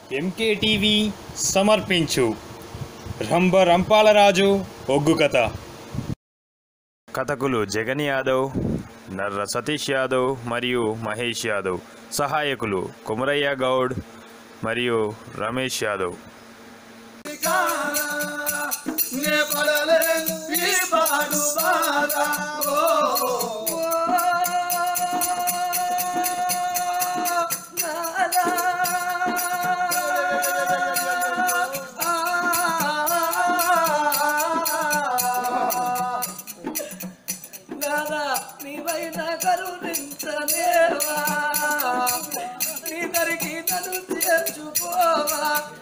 MKTV సమర్పించు రంభ రంపాలరాజు ఒగ్గు కథ కథకులు జగన్ యాదవ్ నర్ర సతీష్ యాదవ్ మరియు మహేష్ యాదవ్ సహాయకులు కుమరయ్య గౌడ్ మరియు రమేష్ యాదవ్ నే పడలేను ఈ పాడు బాధ ఓ నాదా నీవైనా కరుణించలేవా నీ దరికి నన్ను చేర్చుకోవా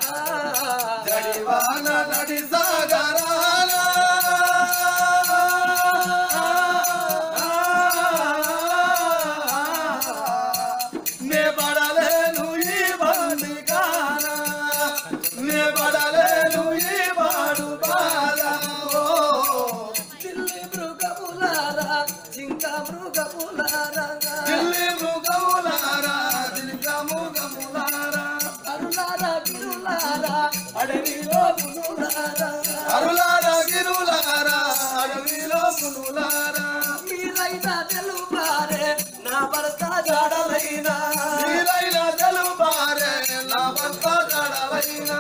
జడివాన నడి సాగరాన నే పడలేను ఈ బండి కాన నే పడలేను ఈ పాడు బాధ ఓ చిల్లి మృగములారా జింక మృగములారా ఢిల్లీ మృగములారా దిల్క మృగములారా అరులారా గిరులారా అడవిలో పునులారా అరులారా గిరులారా అడవిలో పునులారా మీరైనా తెలుపారే నా భర్త జాడలైనా నీలైన తెలుపారే నా భర్త జడలైన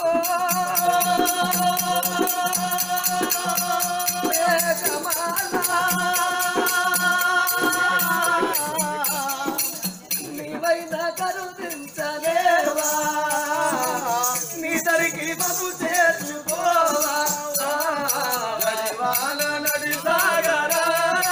నీవైనా కరుణించలేవా నీ దరికి మను చేర్చుకోవా గడివాన నడి సాగరా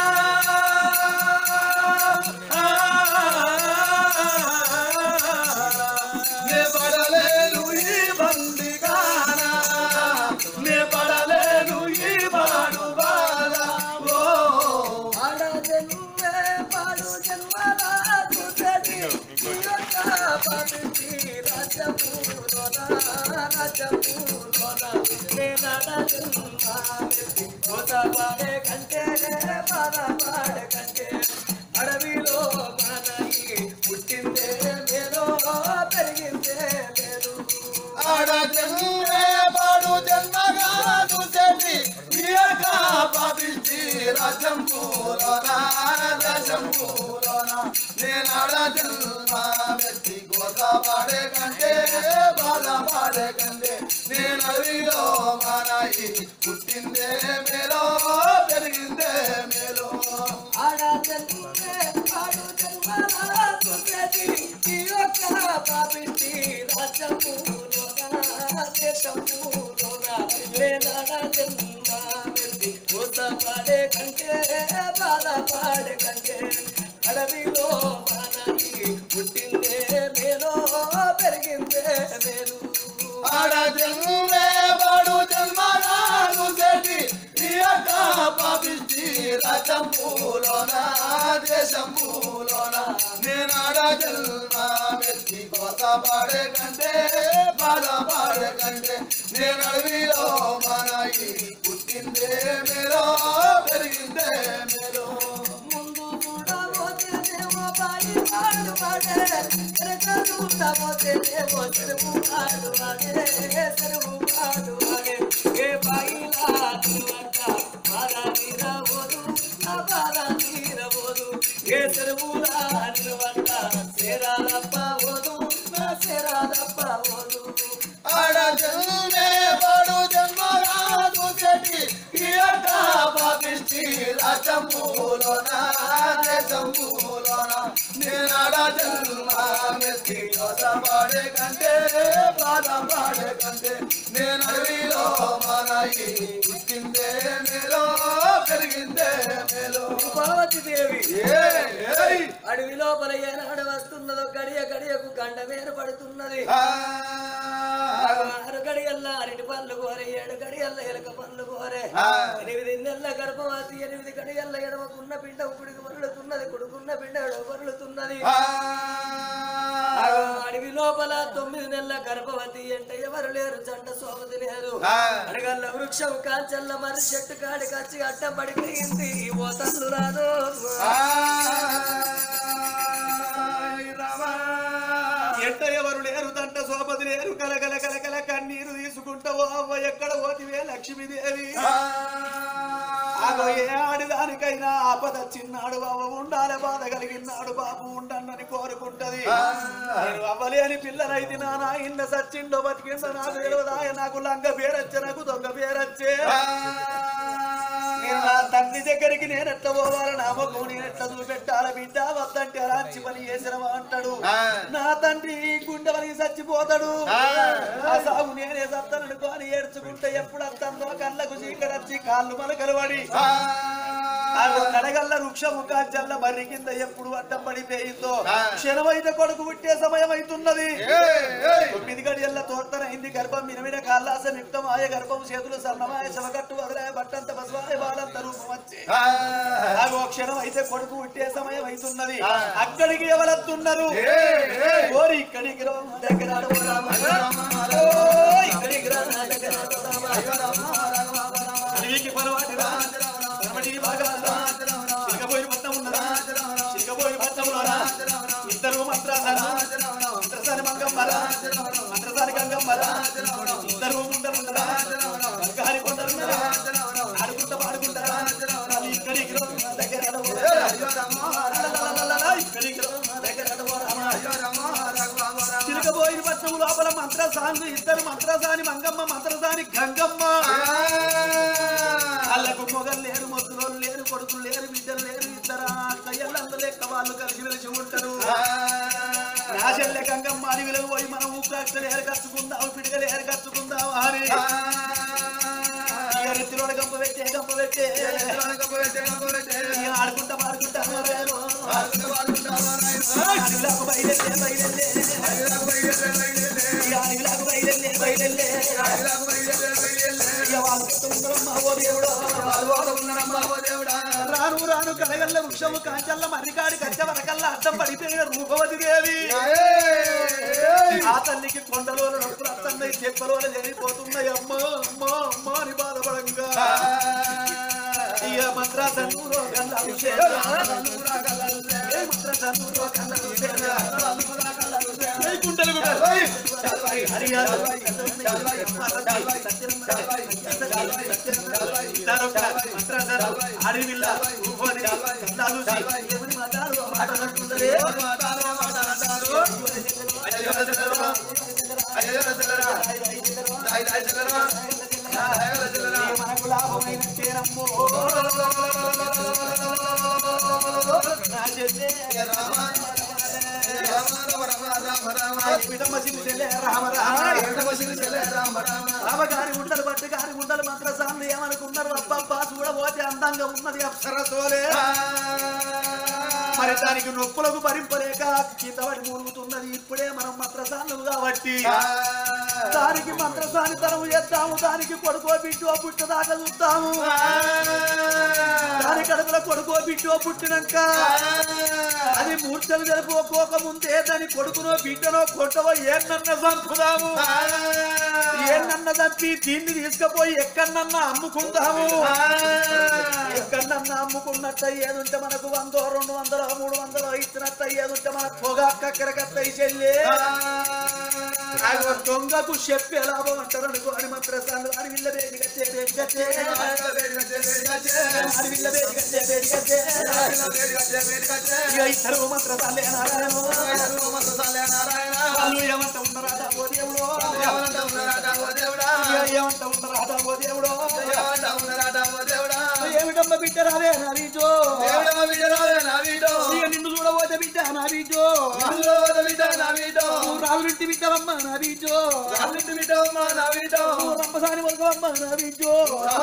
నే పడలేను ఈ బండి గాన నే పడలేను ఈ బాడు బాల ఓ ఆడ జన్మే పాడు జన్మరాజు చెడి యొక్క పవిత్రి రాజపూలోన రాజపూలోన నేనడ జన్మామెత్తి కోత పాడే కంటే పాద పాడే కంటే అడవిలో మనకి పుట్టిందే మేలో పెరిగిందే మేలు ఆడ జన్మే పాడు జన్మగాను చెడి ఇయక పాపించి రాజం పూలోన రాజం పూలోన నేనాడ జన్మ మెత్తి గోత పాడే కంటే బాధ పాడే కంటే నేను అడవిలో మానాయి పుట్టిందే మేలో పెరిగిందే మేలో ఆడ జన్మే పాడు జన్మరాజు చెడి ఈ యొక్క పవిత్రి రాజపూలోన దేశపూలోన నేనడ జన్మామెత్తి కోత పాడే కంటే బాధ పాడే కంటే అడవిలో మనకి పుట్టిందే మేలో పెరిగిందే మేలు ఆడ జన్మే పాడు జన్మగాను చెడి ఇయక పాపించి రాజం పూలోన దేశం పూలోన నేనాడ జన్మ మెత్తి కోత పాడే కంటే బాధ పాడే కంటే నేను అడవిలో మనకి పుట్టిందే మేలో పెరిగిందే మేలో ముందు చూడబోతేనేమో పాడి పాడు పాడే వెనక చూడబోతేనేమో చెరువు పాడు పాడే చెరువు పాడు పాడే ఏ బాయిలా తిరువంట బాధ తీరబోదు నా బాధ తీరబోదు ఏ చెరువులా నిలవంట చేరాలప్ప పోదు నా చేరాలప్ప పోదు ఆడ జన్మే పాడు జన్మరాజు చెడి ఇయక పాపించి రాజం పూలోన దేశం పూలోన నేనాడ జన్మ మెత్తి కోత పాడే కంటే బాధ పాడే కంటే నేను అడవిలో మనకి పుట్టిందే మేలో పెరిగిందే మేలో పార్వతి దేవి ఏ ఏయ్ అడవి లోపల ఏనాడు వస్తున్నదో గడియ గడియకు గండమేర పడుతున్నది ఆ ఆరు గడియల్లా అరటి పనులు కోరే ఏడు గడియల్ల ఎలక పనులు కోరే ఆ. ఎనిమిది నెలల గర్భవతి ఎనిమిది గడియల్ల ఎడమకున్న పిండ ఉప్పుడికి మరలుతున్నది కొడుకున్న పిండ మరలుతున్నది ఆ అడవి లోపల తొమ్మిది నెలల గర్భవతి అంటే ఎవరు లేరు జంట సోమతి లేరు ఆ. అడగల్ల వృక్షం కాంచల్ల మరి చెట్టు కాడికి వచ్చి అడ్డం పడిపోయింది ఓ తల్లు రాదు ఎట్ట ఎవరు లేరు దంట శోభ వదిలేరు కలకల కలకల కన్నీరు తీసుకుంటావో అవ్వ ఎక్కడ పోతివే లక్ష్మీదేవి ఆగో ఏ ఆడిదానికైనా ఆపద చిన్నాడు అవ్వ ఉండాలి బాధ కలిగినాడు బాబు ఉండన్నని కోరుకుంటది నేను అవ్వలేని పిల్లనైతే నా నాయన్న సచ్చిండో బతికిండో నాకు తెలియదాయ నాకు లంగ పేరచ్చే నాకు దొంగ పేరచ్చే నేను నా తండ్రి దగ్గరికి నేను ఎట్లా పోవాలి నా ముఖం నేను ఎట్లా చూపెట్టాలి బిడ్డ వద్దంటే అలాంటి పని చేసినవా అంటాడు నా తండ్రి గుండె వలిగి చచ్చిపోతాడు ఆ సాగు నేనే సత్తననుకోని ఏడ్చుకుంటే ఎప్పుడు అత్తందో కళ్ళకు చీకడచ్చి కాళ్ళు మలకలు పడి ఆ కడగల్ల వృక్షము కాల్చల్ల మర్రి కింద ఎప్పుడు అడ్డం పడిపోయిందో క్షణమైతే కొడుకు పుట్టే సమయం అవుతున్నది తొమ్మిది గడియల్ల తోర్తనైంది గర్భం మినమిన కాళ్ళాస నిక్తమాయ గర్భం చేతులు సన్నమాయ శవకట్టు వదలాయ బట్టంత పసువాయ బాలంత రూపం వచ్చి ఆగో క్షణం అయితే కొడుకు పుట్టే సమయం అవుతున్నది అక్కడికి ఎవరత్తున్నారు ఓరి ఇక్కడికి రా, మా దగ్గర ఆడవు రామ. ఓ, ఇక్కడికి రా, నా దగ్గర ఆడవు రామ. అడవికి పరవాటి రా, పరమటి భాగాల రా, చిలకపోయి పట్టం ఉన్నదా చిలకపోయి పట్టములోనా ఇద్దరు మంత్రాలరా మంత్రసాని మంగమ్మరా మంత్రసాని గంగమ్మరా ఇద్దరు ముండలుండరా కంకారి కొండలుండరా ఆడుకుంటా పాడుకుంటారా ఇక్కడికి రా, నా దగ్గర ఆడవు రామ. ఇక్కడికి రా, నా దగ్గర ఆడవు రామ. చిలకబోయిన పట్నం లోపల మంత్రసాని ఇద్దరు మంత్రసాని మంగమ్మ మంత్రసాని గంగమ్మ వాళ్ళకు మొగలు లేరు మొత్తులోళ్ళు లేరు కొడుకులు లేరు బిడ్డలు లేరు ఇద్దరు అక్కయ్యలందరూ లెక్క వాళ్ళు కలిసి వెలిసి ఉంటారు నా చెల్లె గంగమ్మ అడవిలో పోయి మనం ఉప్పు ఏరు కచ్చుకుందాం పిడిగలు ఏరు కచ్చుకుందాం అని ఇక రిత్తిలో గంప పెట్టే గంప పెట్టే ఇక ఆడుకుంటా పాడుకుంటా అడవిలోకి బయలుదేరే బయలుదేరే ఇక అడవిలోకి బయలుదేరే బయలుదేరే ఇక వాళ్ళు చెప్తున్నారమ్మా ఓ దేవుడో రాను రాను కలగల్ల వృక్షము కాంచల్ల మర్రికాడి కచ్చ వరకల్లా అడ్డం పడిపోయిన రూపవతి దేవి ఆ తల్లికి కొండలో నొప్పులు అత్తన్నాయి చెప్పలో జరిగిపోతున్నాయి అమ్మా అమ్మా అమ్మా అని బాధపడంగా ఇక మంత్రాసన్నూరో గల్ల అభిషేకం. ఏ మంత్రాసన్నూరో గల్ల అభిషేకం. ఏ కుండలు గుడ్డలు. హరియాలు. మంత్రాసనం అడవిల్ల ఉపది లాలుసి ఎవరి మాటలు మాట్లాడుతుందరే మనకు లాభమైన చేరమ్మో నా చెల్లె పిడమ్మ సిరి చెల్లె రామ రామ రామగారి ఉండలు బట్టి గారి ఉండలు మంత్రసాన్ని ఏమనుకున్నారు అబ్బబ్బా చూడబోతే అందంగా ఉన్నది అప్సరసోలే మరి దానికి నొప్పులకు భరింపలేక కిందపడి మూలుగుతున్నది ఇప్పుడే మనం మంత్రసాన్లు కాబట్టి దానికి మంత్రసాని తరము చేద్దాము దానికి కొడుకో బిడ్డో పుట్టదాకా చూద్దాము దాని కడుపులో కొడుకో బిడ్డో పుట్టినాక అది మూర్ఛలు జరుపుకోక ముందే దాని కొడుకునో బిడ్డనో కొట్టవో ఏనన్న చంపుదాము ఏనన్న చంపి దీన్ని తీసుకుపోయి ఎక్కడన్నా అమ్ముకుందాము ఎక్కడన్నా అమ్ముకున్నట్టు అయ్యేదుంటే మనకు వందో రెండు వందలు మూడు వందలు ఇచ్చినట్టు అయ్యేదుంటే మన పొగ కక్కరకత్తాయి చెల్లి దొంగకు చెప్పి లాభం అంటారు అనుకో అని మంత్రసాలు అని విల్ల వేదిక చేరే అని విల్ల వేదిక చేరే ఇద్దరు మంత్రసాలే నారాయణ వాళ్ళు ఏమంట ఉన్నారా ఓ దేవుడు ఏమంట ఉన్నారా ఓ దేవుడు ఏమిటమ్మ బిడ్డ రావే నా బీజో ఇక నిన్ను చూడబోతే బిడ్డ నా బీజో నువ్వు రావులింటి బిడ్డవమ్మ నా బీజో నువ్వు రంపసాని వర్గవమ్మ నా బీజో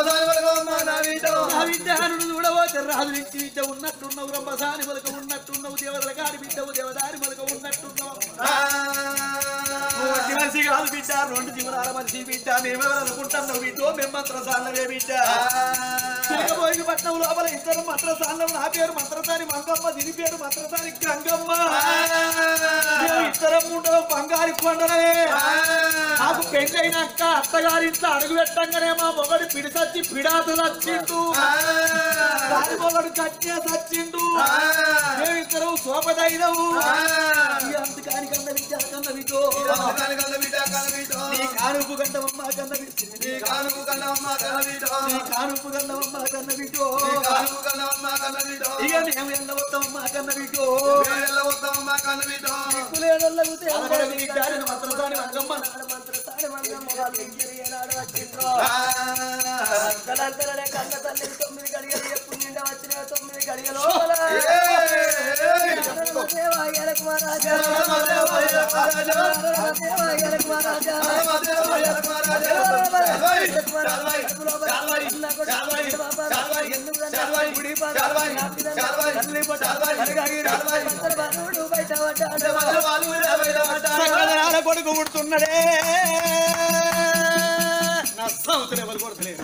నా బిడ్డ నువ్వు చూడబోతే రాజులింటి బిడ్డ ఉన్నట్టున్నావు రంపసాని మొలక ఉన్నట్టున్నావు దేవతల కాడి బిడ్డవు దేవదారి మొలక ఉన్నట్టున్నావు నువ్వు వట్టి మనిషి కాదు బిడ్డ రెండు జీవనాల మనిషి బిడ్డ మేమెవరు అనుకుంటున్నావు బిడ్డో మేము మంత్రసాలవే బిడ్డ తిరగబోయిన పట్నం లోపల ఇద్దరు మంత్రసాలం నా పేరు మంత్రసాని మంగమ్మ దీని పేరు మంత్రసాని గంగమ్మ మేము ఇద్దరం ఉండడం బంగారు కొండలే నాకు పెళ్ళైనాక అత్తగారింట్లో అడుగు పెట్టంగానే మా మొగడు పిడి సచ్చి పిడాత చచ్చిండు దాని మొగడు కట్టే చచ్చిండు మేమిద్దరు సోపదైనవు అంతకాని కన్న విద్య కన్న విజో నీ కానుపు గండవమ్మ కన్న విద్య నీ కానుపు గండవమ్మ కన్న విజో ఇక మేము ఎల్లవద్దమ్మ కన్న విజో కులేడొల్లగుతే అలగడ విద్యాలని మంత్రసాని మంగమ్మ మంత్రసాని మంగమ్మ వాళ్ళు ఇంజనీర్ వచ్చిండ్రో కలకలనే కన్న తల్లి తొమ్మిది గడియలు ఎప్పుడు నిండా వచ్చిన తొమ్మిది గడియలు దేవాయలకు మహారాజా దేవాయలకు మహారాజా బయట సకలనాల కొడుకు పుడుతున్నాడే నా సౌతులు ఎవరు కొడుతులేదు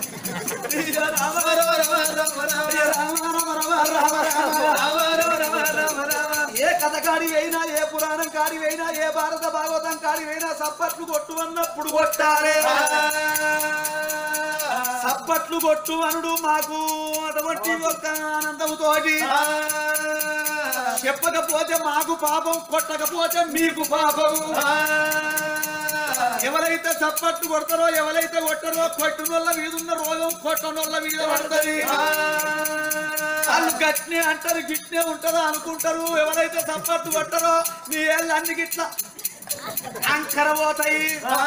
ఏ కథ కాడి అయినా ఏ పురాణం కాడి అయినా ఏ భారత భాగవతం కాడి అయినా సప్పట్లు కొట్టు అన్నప్పుడు కొట్టాలే సప్పట్లు కొట్టు అనుడు మాకు అటువంటి ఒక ఆనందముతోటి చెప్పకపోతే మాకు పాపం కొట్టకపోతే మీకు పాపం ఎవరైతే చప్పట్లు కొడతారో ఎవరైతే కొట్టరో కొట్టినోళ్ళ మీద ఉన్న రోగం కొట్టనోళ్ళ మీద పడుతుంది వాళ్ళు గట్నే అంటారు గిట్నే ఉంటారు అనుకుంటారు ఎవరైతే చప్పట్లు కొట్టరో నీ ఏళ్ళు అన్ని గిట్ల అంకర పోతాయి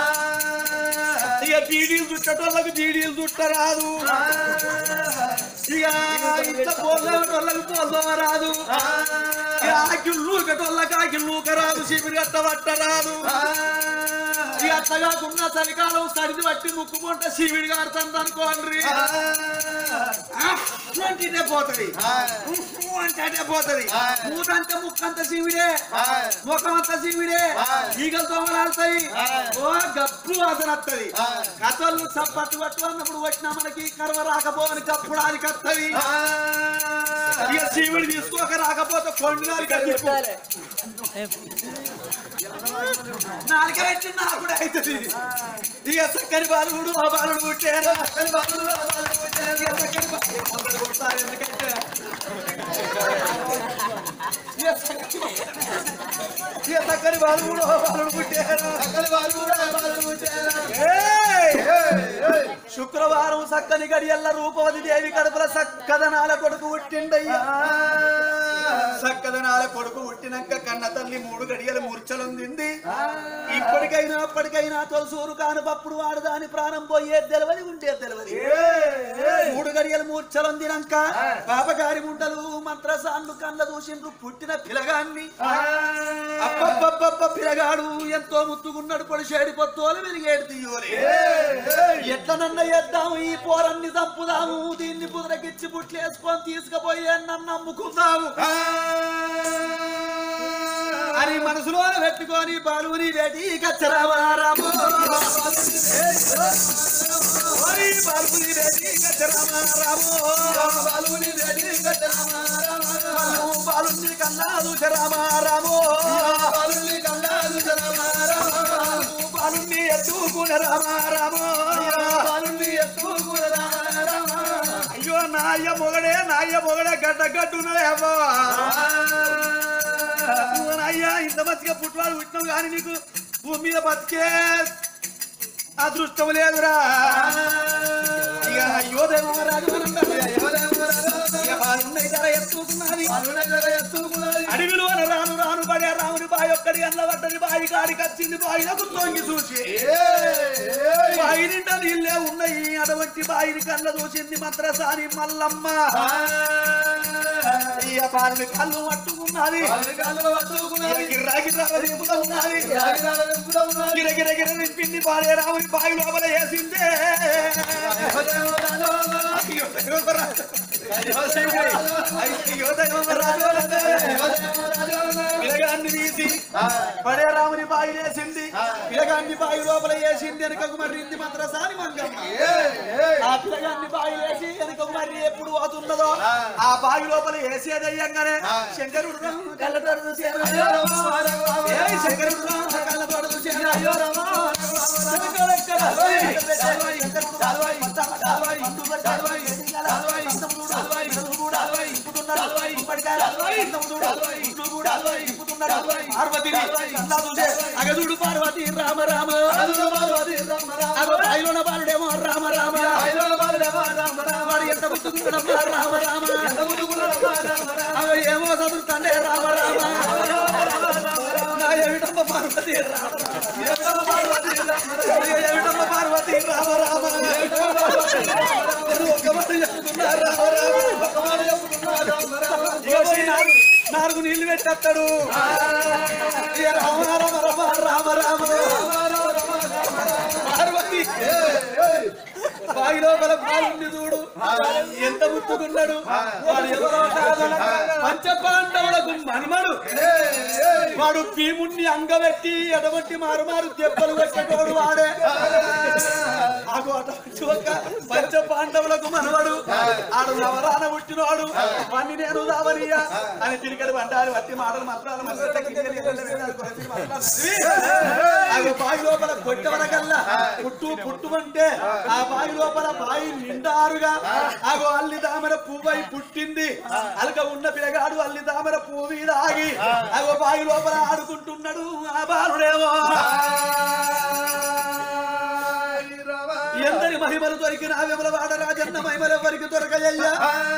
ఇక బీడీలు చుట్టటోళ్ళకు బీడీలు చుట్టరాదు ఇక ఇంత పోళ్ళకి పోల్దోమ రాదు ఇక ఆకిళ్ళు లూకటోళ్ళకి ఆకిళ్ళు లూక రాదు శిబిరి అట్ట పట్టరాదు ఇక అట్టగాకున్న చలికాలం సరిది పట్టి ముక్కుకుంట శివుడి గారుతుంది అనుకోండి అట్లాంటిదే పోతుంది అంటే అటే పోతుంది మూతంటే ముక్కంత శివుడే ముఖమంతా శివుడే ఈగలు దోమలాడతాయి ఓ గప్పు వాసన వస్తుంది కథలు చప్పట్టు పట్టు అన్నప్పుడు వచ్చినా మనకి కర్మ రాకపోవని కప్పుడానికి వస్తుంది ఇక శివుడు తీసుకోక రాకపోతే కొండగాలి కట్టిపో నాలుక పెట్టి నాకు కూడా అవుతుంది ఇక చక్కని బాలుడు ఆ బాలుడు పుట్టారు చక్కని బాలుడు ఆ బాలుడు పుట్టారు ఇక చక్కని బాలుడు మొదలు కొడతారు ఎందుకంటే ఇక చక్కని ఇక చక్కని బాలుడు ఆ బాలుడు పుట్టారు ఏయ్! శుక్రవారం చక్కని గడియల్ల రూపవతి దేవి కడుపుల సక్కదనాల కొడుకు పుట్టిండయ్యా సక్కదనాల కొడుకు పుట్టినాక కన్న తల్లి మూడు గడియల మూర్ఛలుంది ఇప్పటికైనా అప్పటికైనా తొలసూరు కాను పప్పుడు వాడు దాని ప్రాణం పోయే తెలవది ఉంటే తెలవది మూడు గడియల మూర్ఛలుందినాక పాపగారి ముండలు మంత్రసాన్లు కళ్ళ దూసిండ్రు పుట్టిన పిలగాన్ని అబ్బబ్బబ్బబ్బ పిలగాడు ఎంతో ముత్తుకున్నాడు పొడిచేడి పొత్తోలు వెలిగేడు తీయోలే ఎట్లనన్న చేద్దాము ఈ పోరన్ని చంపుదాము దీన్ని పుదరకిచ్చి బుట్లేసుకొని తీసుకుపోయి నన్ను అమ్ముకుందాము అని మనసులో పెట్టుకొని బాలుని వేటి కచ్చరామారాము ఓయ్ బాలుని వేటి కచ్చరామారాము బాలుని వేటి కచ్చరామారాము బాలుని కన్నా చూచరామారాము బాలుని కన్నా చూచరామారాము బాలుని ఎత్తుకుని రామారాము బాలుని ఎత్తుకుని రామారాము అయ్యో నాయ మొగడే నాయ మొగడే గడ్డ గడ్డున్నదే అబ్బా అయ్యా ఇంత మంచిగా పుట్టువాడు పుట్టినావు కానీ నీకు భూమి మీద బతికే అదృష్టం లేదురా ఇక అయ్యో దేవరాజు అడవిలో రాను రాను పడే రాముని బాయి ఒక్కడి అన్న పడ్డది బాయి కాడికి వచ్చింది బాయిలకు తొంగి చూసి బాయి నిండా నీళ్ళే ఉన్నాయి అటువంటి బాయిని కళ్ళ చూసింది మంత్రసాని మల్లమ్మ ఈ బాలుని కళ్ళు పట్టుకున్నది గిర్రా గిర్రా దింపుతా ఉన్నది గిర గిర గిర నింపింది బాలే రాముని బావి లోపల వేసిందే అయ్యో దైవరాజు. అయ్యో దైవరాజు. పిలగాన్ని తీసి పడే రాముని బావి వేసింది పిలగాన్ని బావి లోపల వేసింది వెనకకు మర్రింది మంత్రసాని మంగమ్మ ఆ పిలగాన్ని బావి వేసి వెనకకు మర్రి ఎప్పుడు పోతున్నదో ఆ బావి లోపల వేసేదయ్యంగానే శంకరుడు రా, కళ్ళతోడు చూసి ఏయ్ శంకరుడు రా, కళ్ళతోడు చూసి అయ్యో రామా, శంకరుడు అగదుడు పార్వతి రామ రామ అగో ఐలోన బాలుడేమో రామ రామ వాడు ఎంత ముట్టుకున్నాడమ్మా రామ రామ అగో ఏమో చదువుతానే రామ రామ నా ఏమిటమ్మ పార్వతి రామ ఏమిటమ్మ పార్వతి రామ రామ నేను ఒక్క మాట చెప్తున్నా రామ రామ ఇగో ఈ నాలుగు నాలుగు నీళ్లు పెట్టేస్తాడు ఇక రామ రామ రామ రామ రామ పార్వతి బావి లోపల పాలుండి చూడు ఎంత ముట్టుకున్నాడు వాడు ఎవరో కాదన పంచపాండవులకు మనుమడు వాడు భీముణ్ణి అంగబెట్టి ఎడబట్టి మారు మారు దెబ్బలు పెట్టేటోడు వాడే ఆగు అటువంటి ఒక పంచ పాండవులకు మనవడు ఆడు నవరాన పుట్టినవాడు వాణ్ణి నేను రావనియా అని తిరిగడి పంటారు వట్టి మాటలు మాత్రాలు ఆగు బావి లోపల కొట్టవరకల్లా పుట్టు పుట్టు అంటే ఆ బావి లోపల బావి నిండారుగా ఆగో అల్లి దామర పువ్వై పుట్టింది అలక ఉన్న పిల్లగాడు అల్లి దామర పువ్వు మీద ఆగి ఆగో బావి లోపల ఆడుకుంటున్నాడు ఆ బాలుడేమో ఎందరి మహిమలు దొరికిన విమల వాడ రాజన్న మహిమలు ఎవరికి దొరకయ్యా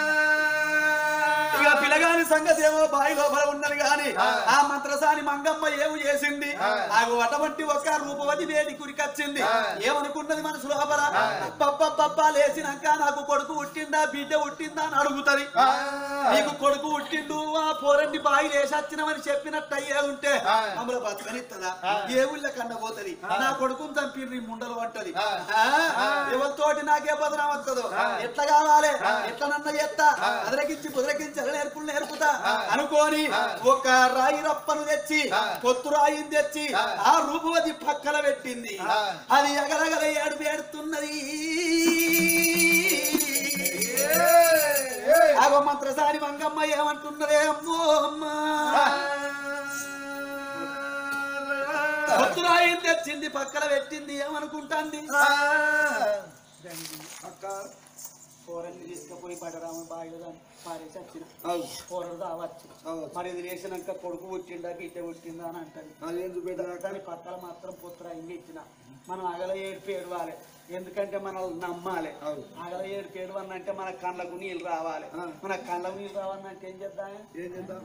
ఇక పిల్లగాని సంగతి ఏమో బావి లోపల ఉన్నది గాని ఆ మంత్రసాని మంగమ్మ ఏమి చేసింది ఆ అటువంటి ఒక రూపవతి వేడి కురికొచ్చింది ఏమనుకున్నది మనసు లోపల పప్ప లేచినాక నాకు కొడుకు పుట్టిందా బిడ్డ పుట్టిందా అని అడుగుతది నీకు కొడుకు పుట్టిండు ఆ పోరండి బావి లేసొచ్చినవని చెప్పినట్టు అయ్యే ఉంటే మమ్మల్ని బతకనిత్తదా ఏ ఊళ్ళో కన్న పోతది నా కొడుకుని చంపిర్రి ముండలు పట్టది ఎవరితోటి నాకే బదనాం వస్తుందో ఎట్లా కావాలి ఎట్లా నన్న చేస్తా అదరకించి కుదరకించి అలా నేర్పులు నేర్పుతా అనుకోని ఒక రాయి రప్పను తెచ్చి కొత్తు రాయిని తెచ్చి ఆ రూపవతి పక్కన పెట్టింది అది ఎగరగల ఏడుపు ఏడుతున్నది ఆగో మంత్రసారి మంగమ్మ ఏమంటున్నదే అమ్మో అమ్మా కొత్తు రాయిని తెచ్చింది పక్కన పెట్టింది ఏమనుకుంటాంది అక్క కూరల్ని తీసుకుపోయి పడరాము బాగా పారేసి వచ్చిన కూరలు రావచ్చు మరి ఇది వేసినాక కొడుకు పుట్టిండా బిడ్డ పుట్టిందా అని అంటది కానీ పక్కల మాత్రం పుత్ర ఇంగి ఇచ్చిన మనం అగల ఏడుపు ఏడవాలి ఎందుకంటే మనల్ని నమ్మాలి అగల ఏడుపు ఏడవని అంటే మన కళ్ళకు నీళ్ళు రావాలి మన కళ్ళకు నీళ్ళు రావాలంటే ఏం చేద్దాం ఏం చేద్దాం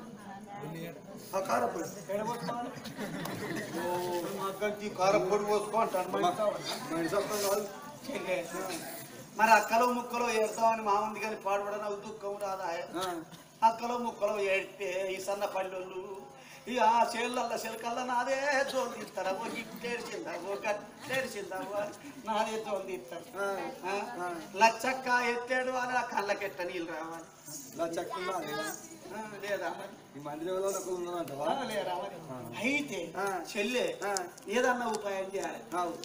ఎడగొట్టాలి మగ్గంకి కారపొడి పోసుకో అంటాను చెల్లె. మరి అక్కలో ముక్కలో ఏడతామని మామంది కానీ పాడుపడ నాకు దుఃఖం రాదా అక్కలో ముక్కలో ఏడితే ఈ సన్న పల్లెళ్ళు ఇక ఆ చేళ్ళల్లో చిలకల్లా నాదే జోలు తీస్తారా ఓ గిట్టేడిచిందా ఓ గట్టేడిచిందా ఓ నాదే జోలు తీస్తారు ఆ? లచ్చక్క ఎత్తాడు అని ఆ కళ్ళకెట్ట నీళ్ళు రావాలి ఆ, లేదా మరి? ఆ, లేరా మరి? అయితే చెల్లె ఏదన్నా ఉపాయం చేయాలి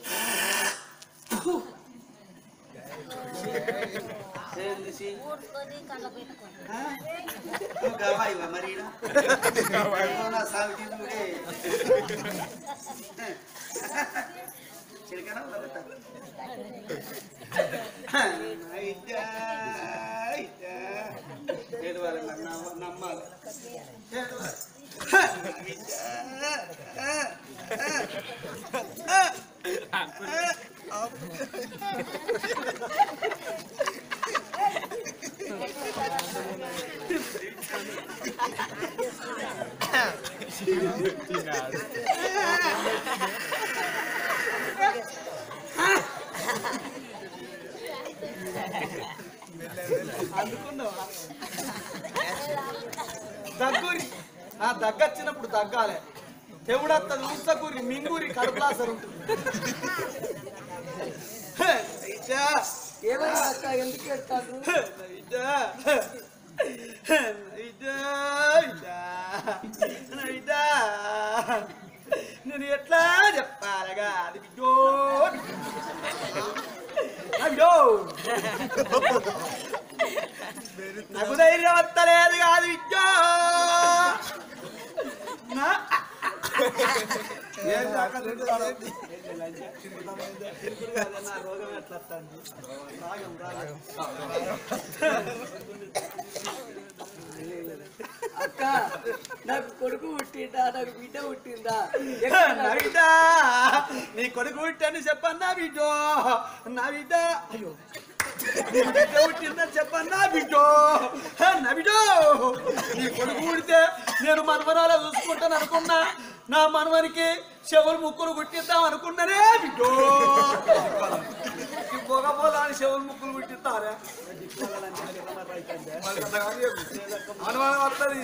ఏంది సి? ఆ? నువ్వు గవాయివా మరి ఈడ? నువ్వు నా సావిటి నువ్వే. చిలకనా వదలతా? అయిద్దా, అయిద్దా. ఏడవాలి మరి, నమ్మ- నమ్మాలి ఏడవాలి. అయిద్దా, అందుకున్నావా దగ్గురి ఆ దగ్గచ్చినప్పుడు దగ్గాలి తెవుడత్తది ఊసకూరి మింగూరి కడుపులాసరు ఉంటుంది ఇచ్చా ఏమైనా అక్క ఎందుకు ఎత్తారు ఇదా ఇదా ఇదా ఇదా నేను ఎట్లా చెప్పాలగా అది బిడ్డో అయ్యో నాకు ధైర్యం వస్తలేదు కాదు బిడ్డో నా ఏం దాకా తింటాడు? నా రోగం ఎట్లా వస్తుంది? రాగం, రాగం. అక్క నాకు కొడుకు పుట్టిందా నాకు బిడ్డ పుట్టిందా నా బిడ్డ నీ కొడుకు పుట్టాను చెప్పన్నా బిడ్డో నా బిడ్డ అయ్యో నీ బిడ్డ పుట్టిందని చెప్పన్నా బిడ్డో నా బిడ్డో నీ కొడుకు పుడితే నేను మనవరాలు చూసుకుంటాను అనుకున్నా నా మనవనికి చెవులు ముక్కులు కుట్టిద్దాం అనుకున్నానే బిడ్డో పొగ పోదా అని చెవులు ముక్కులు పుట్టిస్తారా అనుమానం వస్తుంది